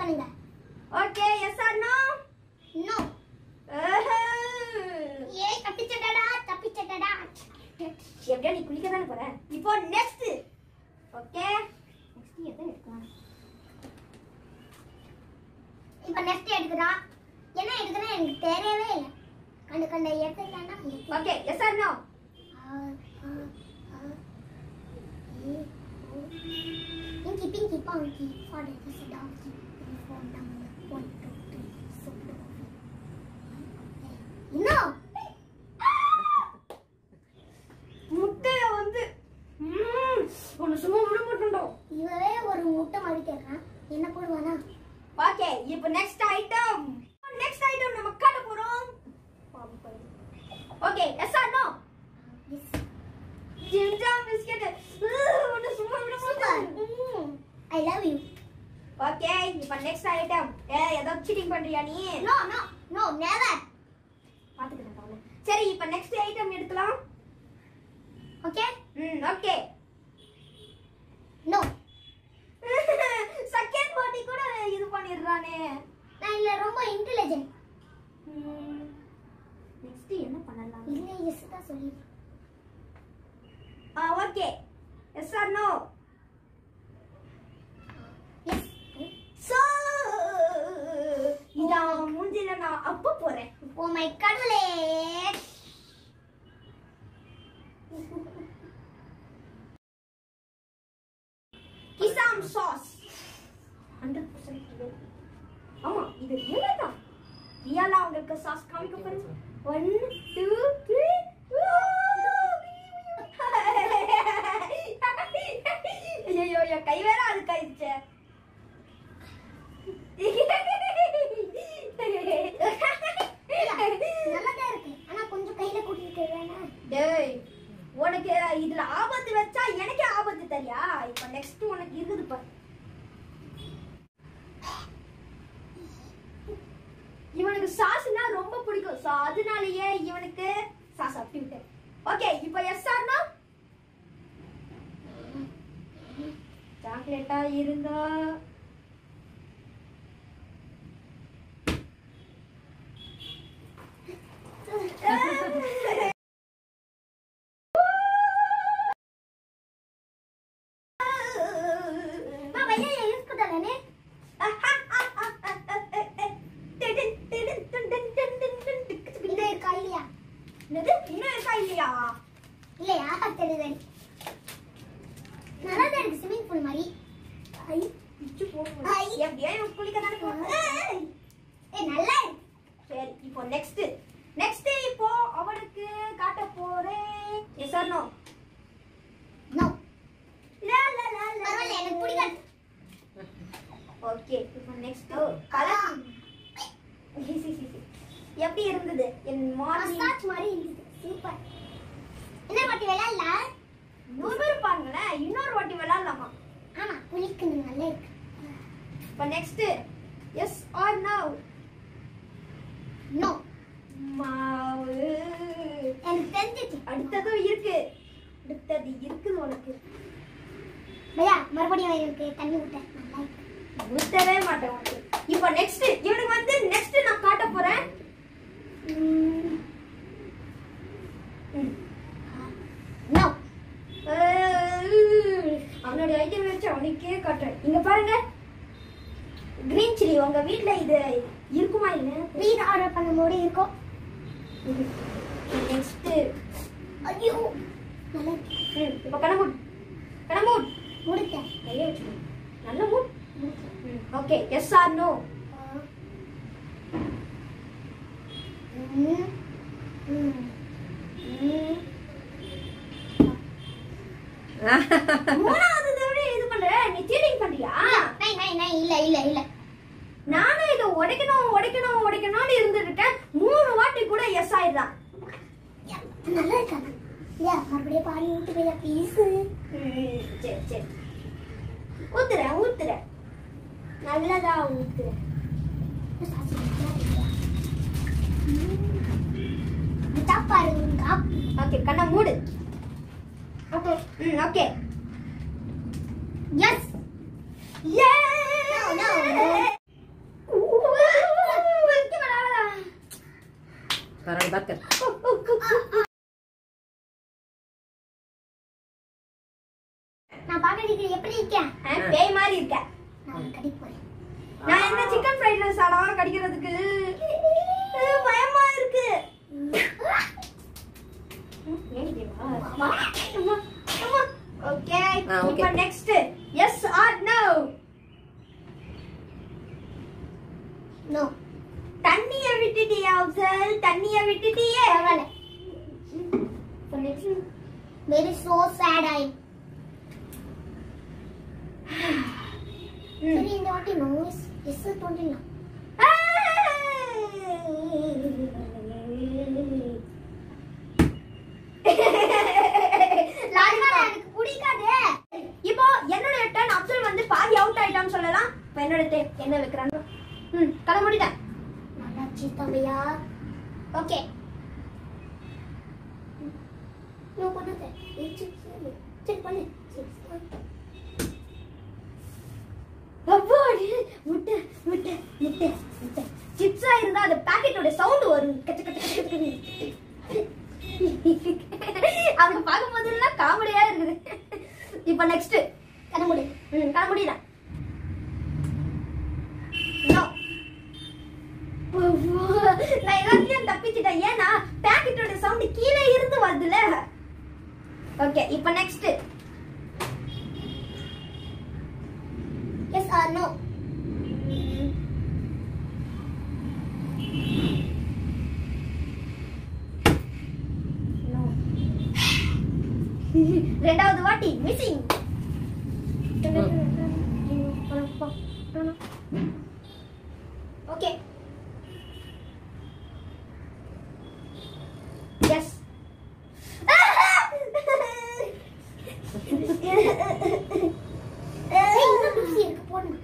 பண்ணுங்க okay yes or no no ஏ தப்பிச்சடடா தப்பிச்சடடா எப்படியா நீ குளிக்க தானே போற இப்போ நெக்ஸ்ட் ஓகே நெக்ஸ்ட் எதை எடுக்கலாம் இப்போ நெக்ஸ்ட் எடுக்கிறோம் என்ன எடுக்கிறேன் எனக்கு தெரியவே இல்லை கண்டு கண்ட எடுத்துக்கலாம்னா okay yes or no Pinky, pinky, punky, father is a donkey. Uniform number one, two, three, so No! முட்டைய வந்து ஒன்னு சும்மா விட மாட்டோம் இவரே ஒரு முட்டை மாதிரி கேட்கறான் என்ன போடுவானா ஓகே இப்போ நெக்ஸ்ட் ஐட்டம் நெக்ஸ்ட் ஐட்டம் நம்ம காட்ட போறோம் okay yes or no ginger biscuit ஒன்னு சும்மா விட மாட்டோம் ஐ லவ் யூ ஓகே இப்போ நெக்ஸ்ட் ஐட்டம் ஏ ஏதோ சீட்டிங் பண்றியா நீ நோ நோ நோ நெவர் பாத்துக்கிறேன் பாருங்க. சரி இப்போ நெக்ஸ்ட் ஐட்டம் எடுக்கலாம் ஓகே ம் ஓகே நோ செகண்ட் பார்ட்டி கூட இது பண்ணிடுறானே நான் இல்ல ரொம்ப இன்டெலிஜென்ட் நெக்ஸ்ட் என்ன பண்ணலாம் இல்ல எஸ் தான் சொல்லி ஆ okay yes or no yes சோ இதான் மூஞ்சில நான் அப்ப போறேன் ஓ மை கடவுளே கிசாம் சாஸ் ஹண்ட்ரட் பர்சன்ட் ஆமா இது ரியலா தான் ரியலா உங்களுக்கு சாஸ் காமிக்க போறேன் ஒன் டூ த்ரீ ஐயோ என் கை வேற அது கைச்சே நல்லதா இருக்கு ஆனா கொஞ்சம் கையில கூட்டிட்டு வேணா டேய் உனக்கு இதுல ஆபத்து வச்சா எனக்கே ஆபத்து தெரியா இப்ப நெக்ஸ்ட் உனக்கு இருக்குது பாரு இவனுக்கு சாஸ்னா ரொம்ப பிடிக்கும் சோ அதனாலயே இவனுக்கு சாஸ் அப்படி விட்டேன் ஓகே இப்போ எஸ் ஆர்னா சாக்லேட்டா இருந்தா மா பையன் இருக்குதானே இந்த இருக்கா இல்லையா என்னது இன்னும் இருக்கா இல்லையா இல்லையா சரி சரி நல்லா தான் இருக்கு ஸ்விமிங் பூல் மாதிரி ஐ பிச்சு போ ஐ. எப்படியா இவன் குளிக்க தானே போறான். ஏய் நல்லா இருக்கு சரி இப்போ நெக்ஸ்ட் நெக்ஸ்ட் இப்போ அவனுக்கு காட்ட போறேன் எஸ் ஆர் நோ நோ லா லா லா லா பரவாயில்ல எனக்கு பிடிக்காது ஓகே இப்போ நெக்ஸ்ட் கலர் எப்படி இருந்தது என் மார்னிங் மசாஜ் மாதிரி இருந்துச்சு சூப்பர் என்ன பாட்டி விளையாடல நூறு பேர் பாருங்களேன் இன்னொரு வாட்டி விளையாடலாமா ஆமா குளிக்கணும் நல்லா இருக்கு இப்போ next yes or now no மாவு எனக்கு தெரிஞ்சிச்சு அடுத்ததும் இருக்கு அடுத்தது இருக்குது உனக்கு பையா மறுபடியும் எனக்கு தண்ணி விட்டேன் நல்லா இருக்கு ஊத்தவே மாட்டேன் உனக்கு இப்போ நெக்ஸ்ட் இவனுக்கு வந்து நெக்ஸ்ட் நான் காட்ட போறேன் ம். நோ அவனோட ஐட்டம் வச்சு அவனுக்கே காட்டுறேன் இங்க பாருங்க கிரீன் சில்லி உங்க வீட்ல இது இருக்குமா இல்லையா வீடு ஆர்டர் பண்ணும்போது இருக்கும் நெக்ஸ்ட் ஐயோ நல்லா இருக்கு இப்போ கணமூட் கணமூட் முடித்தேன் கையை வச்சு நல்ல mood okay yes or no ம். ம். ம். மூணாவது தடவை இது பண்ற நீ சீட்டிங் பண்றியா நை நை நை இல்ல இல்ல இல்ல நானும் இதை உடைக்கணும் உடைக்கணும் உடைக்கணும்னு இருந்துருக்கேன் மூணு வாட்டி கூட எஸ் ஆயிடுறான் நல்லா இருக்காங்க இல்லையா மறுபடியும் பாடி ஊட்டு போயா ப்ளீஸ் ம், சரி சரி ஊத்துறேன் ஊத்துறேன் நல்லதா ஊத்துறேன் பாருங்க ஓகே கண்ணை மூடு ஓகே ம் ஓகே எஸ் ஏ No, no, no. आगे बात कर நான் பாக்கிறதுக்கு எப்படி இருக்கேன் ஆ, பேய் மாதிரி இருக்க நான் உனக்கு கடிக்க போறேன் நான் என்ன சிக்கன் ஃப்ரைட் ரைஸ் ஆடா கடிக்கிறதுக்கு அஹ், பயமா இருக்கு ஓகே ஆ, okay. இப்போ next yes or no no தண்ணிய விட்டுட்டியா அப்சல் தண்ணிய விட்டுட்டியே பரவாயில்ல வெரி சோ சேட் ஐ சரி இந்த வாட்டி நோ எஸ் எஸ் தோண்டிடலாம் எனக்கு பிடிக்காதே இப்போ என்னோட டர்ன் அப்சல் வந்து பாதி அவுட் ஆயிட்டான்னு சொல்லலாம் இப்போ என்னோட டேம் என்ன வைக்கிறாங்க ம் கதை முடிட்டேன் நல்லா சீத்தாமையா ஓகே நோ பண்ணாத ஏய், சரி, சரி. சரி பண்ணு சரி, சரி. அப்பாடி முட்டை முட்டை முட்டை முட்டை சிப்ஸா இருந்தா அந்த பாக்கெட்டோட சவுண்ட் வரும் கச்ச கச்ச கச்ச கச்ச அவங்க பார்க்கும் போதெல்லாம் காமெடியா இருக்குது இப்போ நெக்ஸ்ட் கண்ண மூடு ம் கதை முடியல No. நான் எல்லாத்தையும் தப்பிச்சிட்டேன் ஏன்னா பாக்கெட்டோட சவுண்ட் கீழே இருந்து வருதுல ஓகே இப்போ நெக்ஸ்ட் எஸ் ஆர் நோ ரெண்டாவது வாட்டி மிஸ்ஸிங் ஓகே எஸ் ஏய் இன்னும் தூசி இருக்கு போடுங்க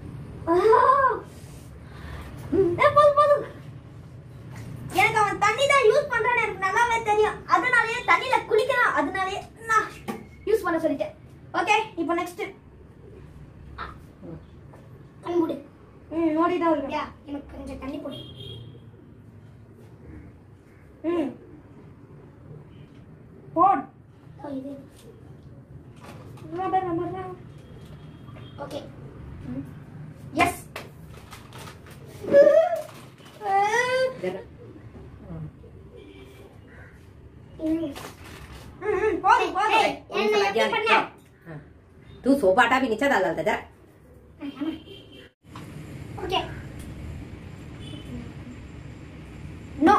போதும் போதும் எனக்கு அவன் தண்ணி தான் யூஸ் பண்றான்னு எனக்கு நல்லாவே தெரியும் அதனாலயே தண்ணியில குளிக்கிறான் அதனாலயே நான் யூஸ் பண்ண சொல்லிட்டேன் ஓகே இப்போ நெக்ஸ்ட் கண்ண மூடு ம் நோடி தான் இருக்கு யா எனக்கு கொஞ்சம் தண்ணி போடு ம் போட் ஓ இது ரப்பர் ரப்பர் ஓகே எஸ் जरा இன்னும் போதும் போதும் ஏய், என்ன लग எப்படி गया பண்ண हाँ। तू सोफा हटा भी नीचे डाल डालता जरा ஓகே நோ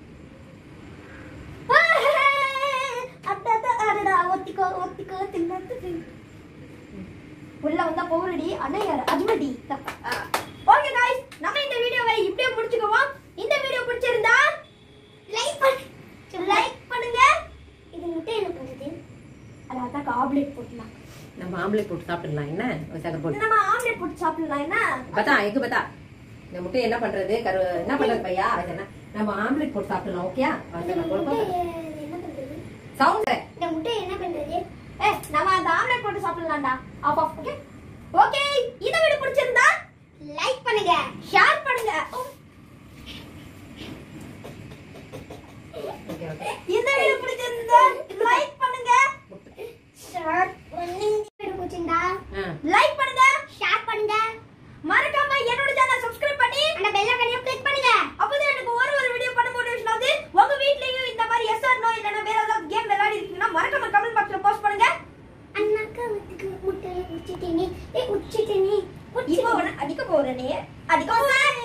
அட்டா அடடா ஒத்திக்கோ ஒத்திக்கோ தின்னத்து உள்ள வந்தா பவுரடி அணையார் அஜ்மடி ஓகே गाइस நம்ம இந்த வீடியோவை இப்படியே முடிச்சுக்குவோம் இந்த வீடியோ பிடிச்சிருந்தா லைக் பண்ணு லைக் பண்ணுங்க இது முட்டை என்ன பண்ணுது அதான் ஆம்லெட் போடலாம் நம்ம ஆம்லேட் போட்டு சாப்பிடலாம் என்ன ஒரு சக்கரை போட்டு நம்ம ஆம்லெட் போட்டு சாப்பிடலாம் என்ன பத்தா எக்கு பத்தா இந்த முட்டை என்ன பண்றது கரு என்ன பண்றது பையா அது என்ன நம்ம ஆம்லேட் போட்டு சாப்பிடலாம் ஓகேயா இந்த முட்டை என்ன பண்றது சவுண்ட் இந்த முட்டை என்ன பண்றது ஏ நம்ம அந்த ஆம்லெட் போட்டு சாப்பிடலாம்டா ஆஃப் ஆஃப் ஓகே ஓகே இந்த வீடியோ பிடிச்சிருந்தா லைக் பண்ணுங்க ஷேர் பண்ணுங்க ஓகே ஓகே இந்த வீடியோ பிடிச்சிருந்தா லைக் பண்ணுங்க ஷேர் பண்ணுங்க வீடியோ பிடிச்சிருந்தா ஆ லைக் பண்ணுங்க ஷேர் பண்ணுங்க மறக்காம என்னோட சேனல் சப்ஸ்கிரைப் பண்ணி அந்த பெல் ஐகானையும் கிளிக் பண்ணுங்க அப்பதான் எனக்கு ஒரு ஒரு வீடியோ பண்ண மோட்டிவேஷன் ஆகுது உங்க வீட்லயும் இந்த மாதிரி எஸ் ஆர் நோ இல்லனா வேற ஏதாவது கேம் விளையாடி இருக்கீங்கன்னா மறக்காம கமெண்ட் பாக்ஸ்ல போஸ்ட் பண்ணுங்க அண்ணாக்கா வந்து முட்டையை உச்சிட்டேனே ஏ உச்சிட்டேனே இப்போ உன்னை அடிக்க போறேனே அடிக்க போறேன்